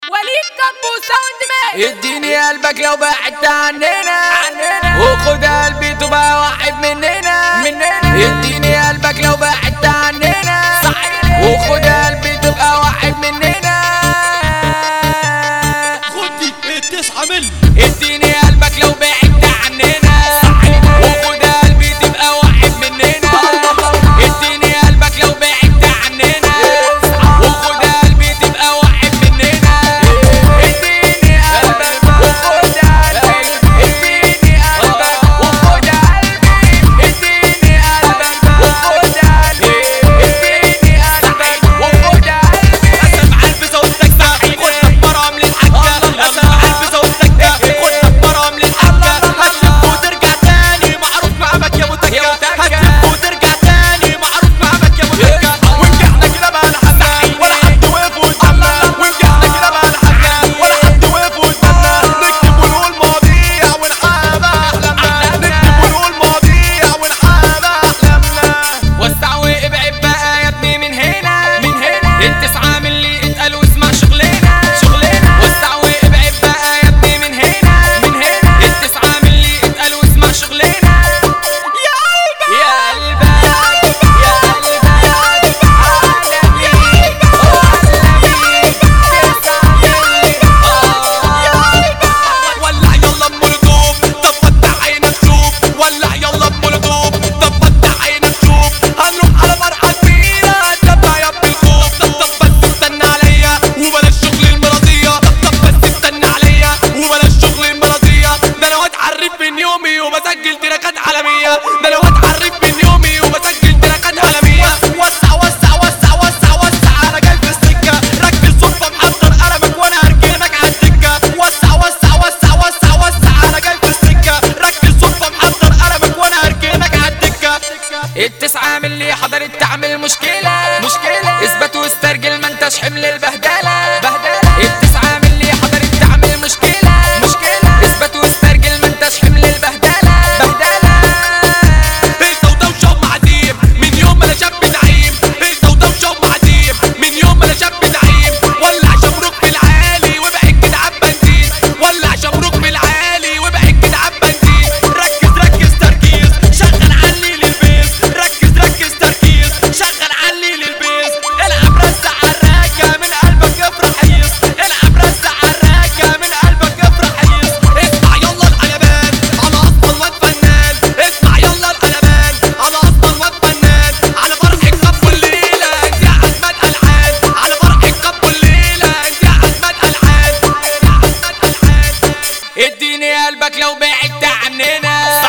وليد كابو ساوند مان اديني قلبك لو بعدت عننا وخد قلبي تبقى واحد مننا مننا اديني قلبك لو بعدت عننا وخد قلبي تبقى واحد مننا خدي التسعة ملي اديني قلبك لو بعدت عننا وخد قلبي تبقى واحد مننا اديني قلبك لو بعدت عننا وخد قلبي تبقى واحد مننا اديني قلبك وخد قلبي اديني قلبك وخد قلبي اديني قلبك وخد قلبي اديني قلبك وخد قلبي اسف عالبسة والتكة خد مرام للحكة اسف عالبسة والتكة خد مرام للحكة هتلف وترجع تاني معروف مقامك يا متكة هتلف وترجع تاني معروف مقامك يا متكة ونجحنا كده بقى لحالنا ولا حد وقف قدامنا ونجحنا كده بقى لحالنا ولا حد وقف قدامنا نكتب ونقول مواضيع ونحقق بقى احلامنا نكتب ونقول مواضيع ونحقق بقى احلامنا وسع وابعد بقى يا ابني من هنا من هنا التسعة من اللي اتقال واسمع شغلنا شغلنا وسع وابعد بقى يا ابني من هنا من هنا التسعة من اللي اتقال واسمع شغلنا يا قلبي يا قلبي يا قلبي عالمي عالمي تسعة ولع يلا بمولوتوف طب فتح عينك شوف ولع يلا بمولوتوف طب فتح عينك شوف هنروح على فرحة كبيرة هتدفع يا ابن الخوف طب طب بس استنى عليا وبلاش شغل المرضية طب طب بس استنى عليا وبلاش شغل المرضية ده انا هتعرف من يومي وبسجل تراكات عالمية ده انا هتعرف من يومي وبسجل تراكات عالمية وسع وسع وسع وسع وسع انا جاي في السكة ركز صدفة محضر قلمك وانا هركنك على الدكة وسع وسع وسع وسع وسع انا جاي في السكة ركز صدفة محضر قلمك وانا هركنك على الدكة التسعة من اللي حضرت تعمل مشكلة مشكلة اثبت واسترجل ما انتش حمل البهدلة بهدلة التسعة من اللي حضرت تعمل مشكلة مشكلة اثبت واسترجل ما انتش حمل البهدلة بهدلة هيصة ودوشة ومعديم من يوم ما انا شاب زعيم هيصة ودوشة ومعديم من يوم ما انا شاب زعيم ولع شمروك في العالي وابعد كده عب بنزين ولع شمروك في العالي وابعد كده عب بنزين ركز ركز تركيز شغل علي للبيس ركز ركز تركيز شغل علي للبيس العب رزع عراكة من قلبك افرح حيس العب رزع عراكة من قلبك افرح حيس اسمع يلا القلبان انا اصلا واد فنان اسمع يلا القلبان انا اصلا واد فنان على فرحك خبوا الليله انت يا احمد الحان على فرحك خبوا الليله انت يا احمد الحان يا احمد الحان اديني قلبك لو بعدت عننا